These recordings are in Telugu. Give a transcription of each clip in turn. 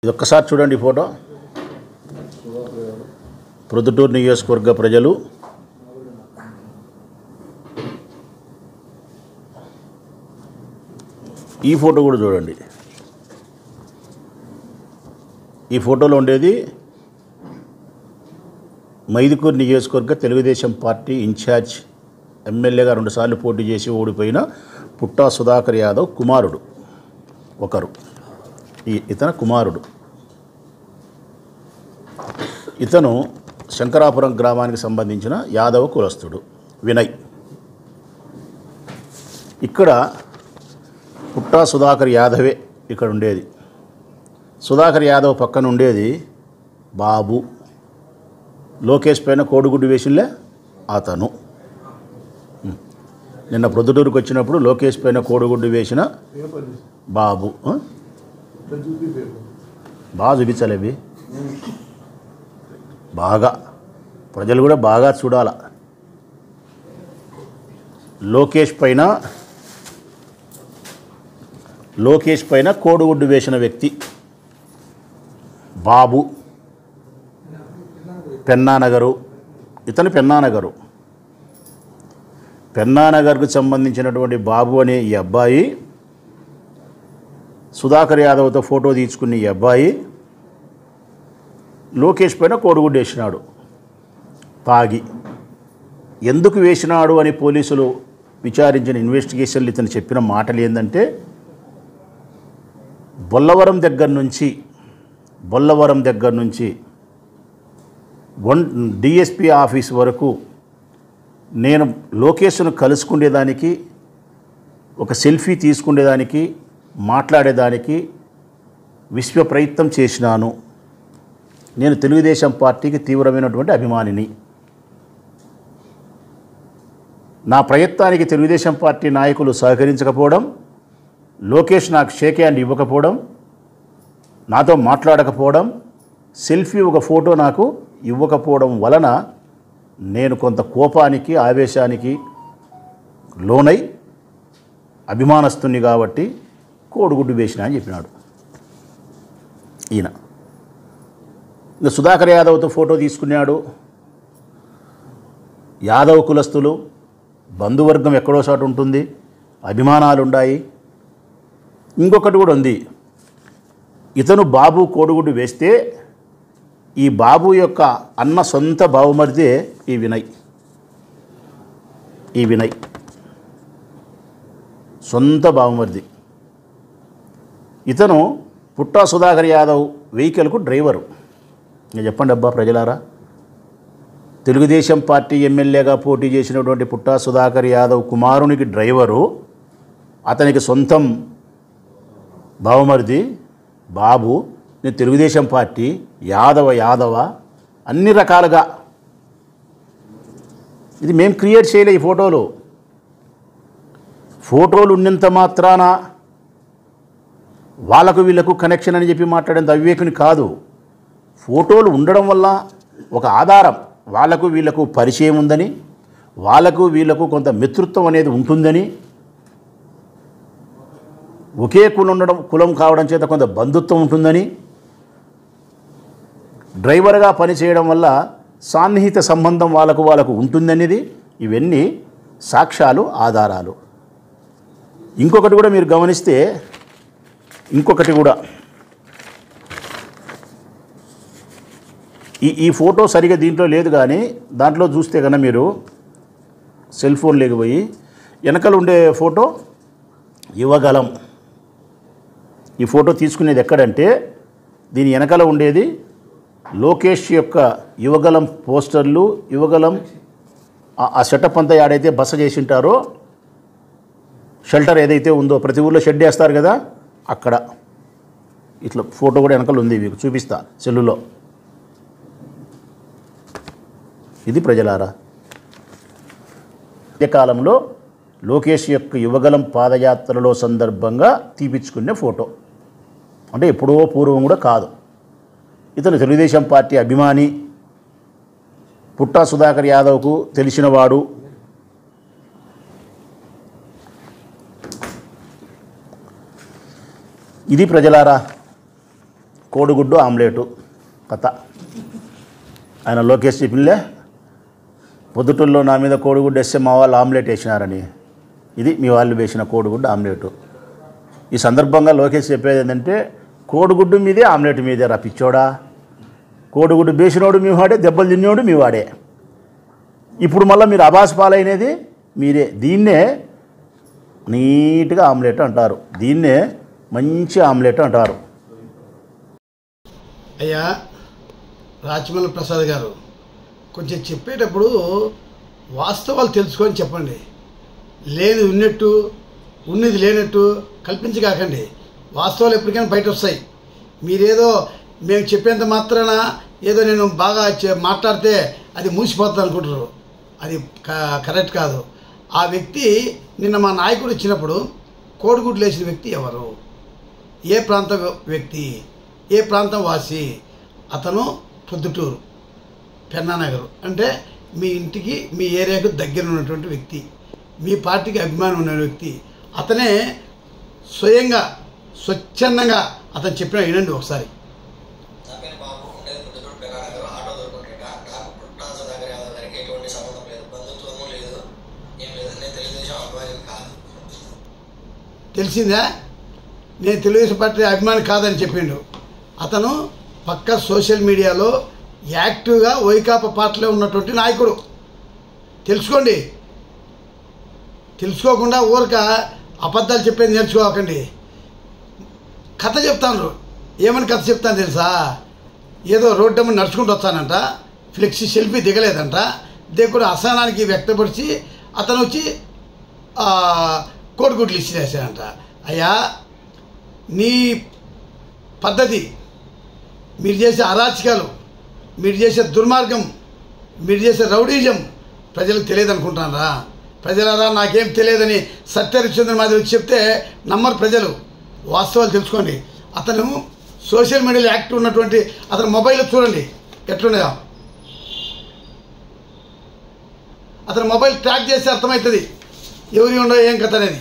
ఇది ఒక్కసారి చూడండి ఈ ఫోటో ప్రొద్దుటూరు నియోజకవర్గ ప్రజలు ఈ ఫోటో కూడా చూడండి ఈ ఫోటోలో ఉండేది మైదుకూరు నియోజకవర్గ తెలుగుదేశం పార్టీ ఇన్ఛార్జ్ ఎమ్మెల్యేగా రెండుసార్లు పోటీ చేసి ఓడిపోయిన పుట్టా సుధాకర్ యాదవ్ కుమారుడు ఒకరు ఈ ఇతను కుమారుడు ఇతను శంకరాపురం గ్రామానికి సంబంధించిన యాదవ కులస్తుడు వినయ్ ఇక్కడ పుట్టా సుధాకర్ యాదవే ఇక్కడ ఉండేది సుధాకర్ యాదవ్ పక్కన ఉండేది బాబు లోకేష్ పైన కోడిగుడ్డు వేసింలే అతను ఉం. నిన్న ప్రొద్దుటూరుకు వచ్చినప్పుడు లోకేష్ పైన కోడిగుడ్డు వేసిన బాబు ఆ? బాగా చూపించాలి అవి బాగా ప్రజలు కూడా బాగా చూడాల లోకేష్ పైన లోకేష్ పైన కోడిగుడ్డు వేసిన వ్యక్తి బాబు పెన్నానగరు ఇతను పెన్నానగరు పెన్నానగర్కు సంబంధించినటువంటి బాబు అనే ఈ అబ్బాయి సుధాకర్ యాదవ్తో ఫోటో తీసుకున్న ఈ అబ్బాయి లోకేష్ పైన కోడిగుడ్డు వేసినాడు తాగి ఎందుకు వేసినాడు అని పోలీసులు విచారించిన ఇన్వెస్టిగేషన్లు ఇతను చెప్పిన మాటలు ఏంటంటే బొల్లవరం దగ్గర నుంచి బొల్లవరం దగ్గర నుంచి వన్ డిఎస్పి ఆఫీస్ వరకు నేను లోకేష్ను కలుసుకునేదానికి ఒక సెల్ఫీ తీసుకునేదానికి మాట్లాడేదానికి విశ్వ ప్రయత్నం చేసినాను నేను తెలుగుదేశం పార్టీకి తీవ్రమైనటువంటి అభిమానిని నా ప్రయత్నానికి తెలుగుదేశం పార్టీ నాయకులు సహకరించకపోవడం లోకేష్ నాకు షేక్ హ్యాండ్ ఇవ్వకపోవడం నాతో మాట్లాడకపోవడం సెల్ఫీ ఒక ఫోటో నాకు ఇవ్వకపోవడం వలన నేను కొంత కోపానికి ఆవేశానికి లోనై అభిమానస్తుని కాబట్టి కోడిగుడ్డు వేసిన అని చెప్పినాడు ఈయన ఇంకా సుధాకర్ యాదవ్తో ఫోటో తీసుకున్నాడు యాదవ్ కులస్తులు బంధువర్గం ఎక్కడో చోట ఉంటుంది అభిమానాలు ఉన్నాయి ఇంకొకటి కూడా ఉంది ఇతను బాబు కోడిగుడ్డు వేస్తే ఈ బాబు యొక్క అన్న సొంత బావుమరిదే ఈ వినయ్ ఈ వినయ్ సొంత బావుమరిది ఇతను పుట్టా సుధాకర్ యాదవ్ వెహికల్కు డ్రైవరు ఇంకా చెప్పండి అబ్బా ప్రజలారా తెలుగుదేశం పార్టీ ఎమ్మెల్యేగా పోటీ చేసినటువంటి పుట్టా సుధాకర్ యాదవ్ కుమారునికి డ్రైవరు అతనికి సొంతం బావమరిది బాబు నేను తెలుగుదేశం పార్టీ యాదవ యాదవ అన్ని రకాలుగా ఇది మేము క్రియేట్ చేయలే ఈ ఫోటోలు ఫోటోలు ఉన్నంత మాత్రాన వాళ్ళకు వీళ్ళకు కనెక్షన్ అని చెప్పి మాట్లాడేంత అవివేకుని కాదు ఫోటోలు ఉండడం వల్ల ఒక ఆధారం వాళ్ళకు వీళ్ళకు పరిచయం ఉందని వాళ్ళకు వీళ్ళకు కొంత మిత్రుత్వం అనేది ఉంటుందని ఒకే కులం ఉండడం కులం కావడం చేత కొంత బంధుత్వం ఉంటుందని డ్రైవర్గా పనిచేయడం వల్ల సాన్నిహిత సంబంధం వాళ్ళకు వాళ్ళకు ఉంటుందనేది ఇవన్నీ సాక్ష్యాలు ఆధారాలు ఇంకొకటి కూడా మీరు గమనిస్తే ఇంకొకటి కూడా ఈ ఈ ఫోటో సరిగా దీంట్లో లేదు కానీ దాంట్లో చూస్తే కన్నా మీరు సెల్ ఫోన్ లేకపోయి వెనకలు ఉండే ఫోటో యువగలం ఈ ఫోటో తీసుకునేది ఎక్కడంటే దీని వెనకాల ఉండేది లోకేష్ యొక్క యువగలం పోస్టర్లు యువగలం ఆ- ఆ సెటప్ అంతా ఆడైతే బస చేసి ఉంటారో షెల్టర్ ఏదైతే ఉందో ప్రతి ఊర్లో షెడ్ వేస్తారు కదా అక్కడ ఇట్లా ఫోటో కూడా వెనకాల ఉంది మీకు చూపిస్తా సెల్లులో ఇది ప్రజలారా ఈ కాలంలో లోకేష్ యొక్క యువగలం పాదయాత్రలో సందర్భంగా తీపిచ్చుకునే ఫోటో అంటే ఎప్పుడో పూర్వం కూడా కాదు ఇతను తెలుగుదేశం పార్టీ అభిమాని పుట్టా సుధాకర్ యాదవ్కు తెలిసినవాడు ఇది ప్రజలారా కోడిగుడ్డు ఆమ్లెటు కథ ఆయన లోకేష్ చెప్పిందిలే పొద్దుటూరులో నా మీద కోడిగుడ్డు వేస్తే మా వాళ్ళు ఆమ్లెట్ వేసినారని ఇది మీ వాళ్ళు వేసిన కోడిగుడ్డు ఆమ్లెట్ ఈ సందర్భంగా లోకేష్ చెప్పేది ఏంటంటే కోడిగుడ్డు మీదే ఆమ్లెట్ మీదే రా పిచ్చోడా కోడిగుడ్డు వేసినోడు మీ వాడే దెబ్బలు తిన్నోడు మీ వాడే ఇప్పుడు మళ్ళీ మీరు అబాస్ పాలైనది మీరే దీన్నే నీట్గా ఆమ్లెట్ అంటారు దీన్నే మంచి ఆమ్లెట్ అంటారు అయ్యా రాచమల్లి ప్రసాద్ గారు కొంచెం చెప్పేటప్పుడు వాస్తవాలు తెలుసుకొని చెప్పండి లేని ఉన్నట్టు ఉన్నది లేనట్టు కల్పించకాకండి వాస్తవాలు ఎప్పటికైనా బయట వస్తాయి మీరేదో మేము చెప్పేంత మాత్రాన ఏదో నేను బాగా చె- మాట్లాడితే అది మూసిపోతుంది అనుకుంటారు అది క- కరెక్ట్ కాదు ఆ వ్యక్తి నిన్న మా నాయకుడు వచ్చినప్పుడు కోడిగుడ్లు వేసిన వ్యక్తి ఎవరు ఏ ప్రాంత వ్యక్తి ఏ ప్రాంతం వాసి అతను పొద్దుటూరు పెన్నానగర్ అంటే మీ ఇంటికి మీ ఏరియాకు దగ్గర ఉన్నటువంటి వ్యక్తి మీ పార్టీకి అభిమానం ఉన్న వ్యక్తి అతనే స్వయంగా స్వచ్ఛందంగా అతను చెప్పిన వినండి ఒకసారి నా పేరు బాబు ఉండేది పుట్టుదూరు పెగానగర్ ఆటో దొరుకుంటా నాకు పుట్టా సుధాకర్ యాదవ్ గారికి ఎటువంటి సంబంధం లేదు బంధుత్వము లేదు ఏం లేదు నేను తెలుగుదేశం అభిమాని కాదు తెలిసిందా నేను తెలుగుదేశం పార్టీ అభిమాని కాదని చెప్పిండు అతను పక్క సోషల్ మీడియాలో యాక్టివ్గా వైకాపా పార్టీలో ఉన్నటువంటి నాయకుడు తెలుసుకోండి తెలుసుకోకుండా ఊరక అబద్ధాలు చెప్పేది నేర్చుకోకండి కథ చెప్తాను ఏమని కథ చెప్తాను తెలుసా ఏదో రోడ్డు మీద నడుచుకుంటూ వస్తానంట ఫ్లెక్సీ సెల్ఫీ దిగలేదంట దిగకుండా అసహనానికి వ్యక్తపరిచి అతను వచ్చి ఆ, కోడిగుడ్లు ఇచ్చిరేసాడంట అయ్యా నీ పద్ధతి మీరు చేసే అరాచకాలు మీరు చేసే దుర్మార్గం మీరు చేసే రౌడీజం ప్రజలకు తెలియదు అనుకుంటున్నారా ప్రజలరా నాకేం తెలియదని సత్యహరిచంద్ర మాదిరి వచ్చి చెప్తే నమ్మరు ప్రజలు వాస్తవాలు తెలుసుకోండి అతను సోషల్ మీడియాలో యాక్టివ్ ఉన్నటువంటి అతను మొబైల్లో చూడండి ఎట్లున్నాయో అతను మొబైల్ ట్రాక్ చేస్తే అర్థమవుతుంది ఎవరి ఉండో ఏం కథ అనేది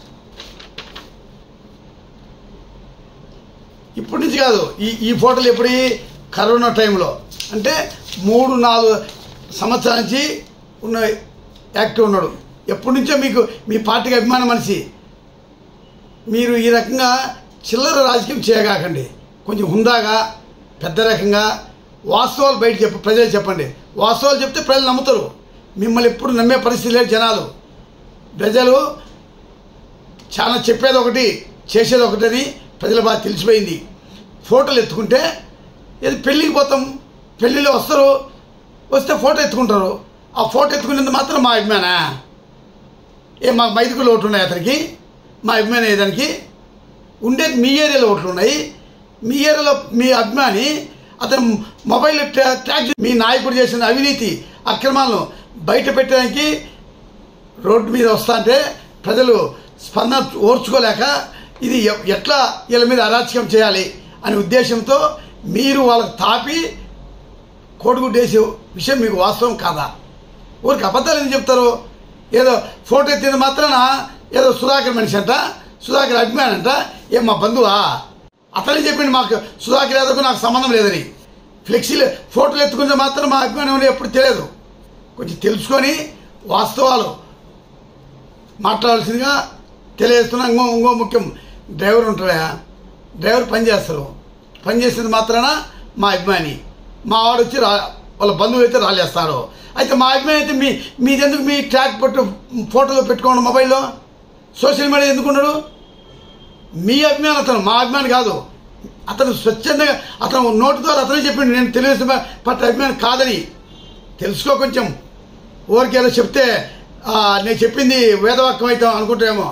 ఇప్పటి నుంచి కాదు ఈ ఈ ఫోటోలు ఎప్పుడు కరోనా టైంలో అంటే మూడు నాలుగు సంవత్సరాల నుంచి ఉన్న యాక్టివ్ ఉన్నాడు ఎప్పటి నుంచో మీకు మీ పార్టీకి అభిమాన మనిషి మీరు ఈ రకంగా చిల్లర రాజకీయం చేయగాకండి కొంచెం హుందాగా పెద్ద రకంగా వాస్తవాలు బయట చెప్ప ప్రజలు చెప్పండి వాస్తవాలు చెప్తే ప్రజలు నమ్ముతారు మిమ్మల్ని ఎప్పుడు నమ్మే పరిస్థితి లేదు జనాలు ప్రజలు చాలా చెప్పేది ఒకటి చేసేది ఒకటి అని ప్రజలు బాగా తెలిసిపోయింది ఫోటోలు ఎత్తుకుంటే ఏది పెళ్ళికి పోతాం పెళ్ళిలో వస్తారు వస్తే ఫోటో ఎత్తుకుంటారు ఆ ఫోటో ఎత్తుకునేది మాత్రం మా అభిమానా ఏ మా మైదుకులు ఓట్లు ఉన్నాయి అతనికి మా అభిమాని ఏదానికి ఉండేది మీ ఏరియాలో ఓట్లు ఉన్నాయి మీ ఏరియాలో మీ అభిమాని అతను మొబైల్ ట్రా- ట్రాక్ చేసి మీ నాయకుడు చేసిన అవినీతి అక్రమాలను బయట పెట్టడానికి రోడ్డు మీద వస్తా అంటే ప్రజలు స్పందన ఓర్చుకోలేక ఇది ఎ- ఎట్లా వీళ్ళ మీద అరాచకం చేయాలి అనే ఉద్దేశంతో మీరు వాళ్ళకి తాపి కోడిగుడ్డు వేసే విషయం మీకు వాస్తవం కాదా ఊరికి అబద్ధాలు ఎందుకు చెప్తారు ఏదో ఫోటో ఎత్తింది మాత్రాన ఏదో సుధాకర్ మనిషి అంట సుధాకర్ అభిమాని అంట ఏం మా బంధువా అతనే చెప్పింది మాకు సుధాకర్ యాదవ్కు నాకు సంబంధం లేదని ఫ్లెక్సీలు ఫోటోలు ఎత్తుకుంటే మాత్రం మా అభిమానం అని ఎప్పుడు తెలియదు కొంచెం తెలుసుకొని వాస్తవాలు మాట్లాడాల్సిందిగా తెలియజేస్తున్నా ఇంకో ఇంకో ముఖ్యం డ్రైవర్ ఉంటాడా డ్రైవర్ పని చేస్తారు పని చేసేది మాత్రాన మా అభిమాని మా వాడు వచ్చి రా వాళ్ళ బంధువులు అయితే రాలేస్తారు అయితే మా అభిమాని అయితే మీ మీదెందుకు మీ ట్రాక్ పట్టు ఫోటోలు పెట్టుకోండి మొబైల్లో సోషల్ మీడియా ఎందుకు ఉండడు మీ అభిమాని అతను మా అభిమాని కాదు అతను స్వచ్ఛందంగా అతను నోటి ద్వారా అతనే చెప్పిండు నేను తెలుగుదేశం పట్ల అభిమాని కాదని తెలుసుకో కొంచెం ఊరికి ఏదో చెప్తే ఆ, నేను చెప్పింది వేదవాక్యం అవుతాం అనుకుంటామేమో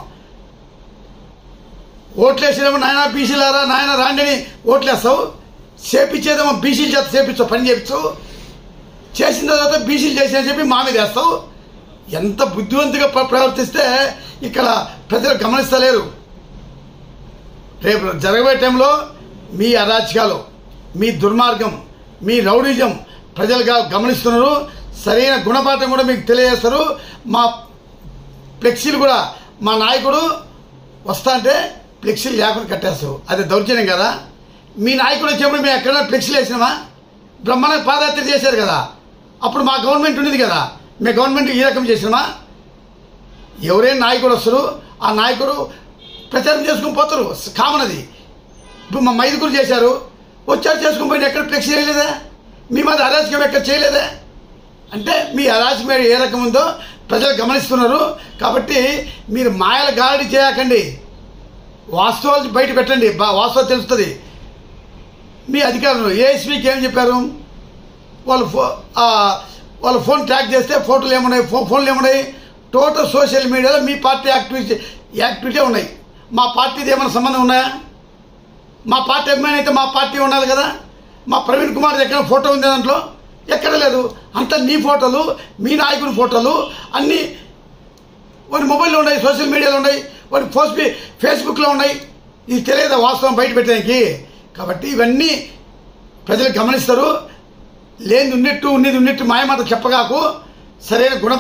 ఓట్లేసేదేమో నాయన బీసీలారా నాయన రాండిని ఓట్లేస్తావు చేపించేదేమో బీసీల చేత చేపించావు పని చేపించావు చేసిన తర్వాత బీసీలు చేసిన చెప్పి మా మీద వేస్తావు ఎంత బుద్ధివంతుగా ప్ర- ప్రవర్తిస్తే ఇక్కడ ప్రజలు గమనిస్తలేరు రేపు జరగబోయే టైంలో మీ అరాచకాలు మీ దుర్మార్గం మీ రౌడిజం ప్రజలుగా గమనిస్తున్నారు సరైన గుణపాఠం కూడా మీకు తెలియజేస్తారు మా ఫ్లెక్సీలు కూడా మా నాయకుడు వస్తా అంటే ఫ్లెక్సీలు లేకుండా కట్టేస్తారు అది దౌర్జన్యం కదా మీ నాయకుడు వచ్చేప్పుడు మేము ఎక్కడైనా ఫ్లెక్సీలు వేసినామా బ్రహ్మాండ పాదయాత్ర చేశారు కదా అప్పుడు మా గవర్నమెంట్ ఉండేది కదా మేము గవర్నమెంట్ ఈ రకం చేసినామా ఎవరైనా నాయకుడు వస్తారు ఆ నాయకుడు ప్రచారం చేసుకుని పోతారు కామన్ అది ఇప్పుడు మా మైదుగురు చేశారు వచ్చారు చేసుకుని పోయిన ఎక్కడ ఫ్లెక్స్ చేయలేదా మీ మీద అరాచకం ఎక్కడ చేయలేదా అంటే మీ అరాచకం ఏ రకం ఉందో ప్రజలు గమనిస్తున్నారు కాబట్టి మీరు మాయల గాడి చేయకండి వాస్తవాలు బయట పెట్టండి బా వాస్తవాలు తెలుస్తుంది మీ అధికారులు ఏఎస్పీకి ఏం చెప్పారు వాళ్ళు ఫో ఆ, వాళ్ళు ఫోన్ ట్రాక్ చేస్తే ఫోటోలు ఏమున్నాయి ఫో ఫోన్లు ఏమున్నాయి టోటల్ సోషల్ మీడియాలో మీ పార్టీ యాక్టివిటీ యాక్టివిటీ ఉన్నాయి మా పార్టీది ఏమైనా సంబంధం ఉన్నాయా మా పార్టీ అభిమాని అయితే మా పార్టీ ఉండాలి కదా మా ప్రవీణ్ కుమార్ ఎక్కడ ఫోటో ఉంది దాంట్లో ఎక్కడ లేదు అంతా నీ ఫోటోలు మీ నాయకుని ఫోటోలు అన్నీ వాడి మొబైల్లో ఉన్నాయి సోషల్ మీడియాలో ఉన్నాయి వాడి ఫోస్ ఫేస్బుక్లో ఉన్నాయి ఇది తెలియదా వాస్తవం బయట పెట్టడానికి కాబట్టి ఇవన్నీ ప్రజలు గమనిస్తారు లేని ఉన్నట్టు ఉన్నది ఉన్నట్టు మాయమాట చెప్పగాకు సరైన గుణ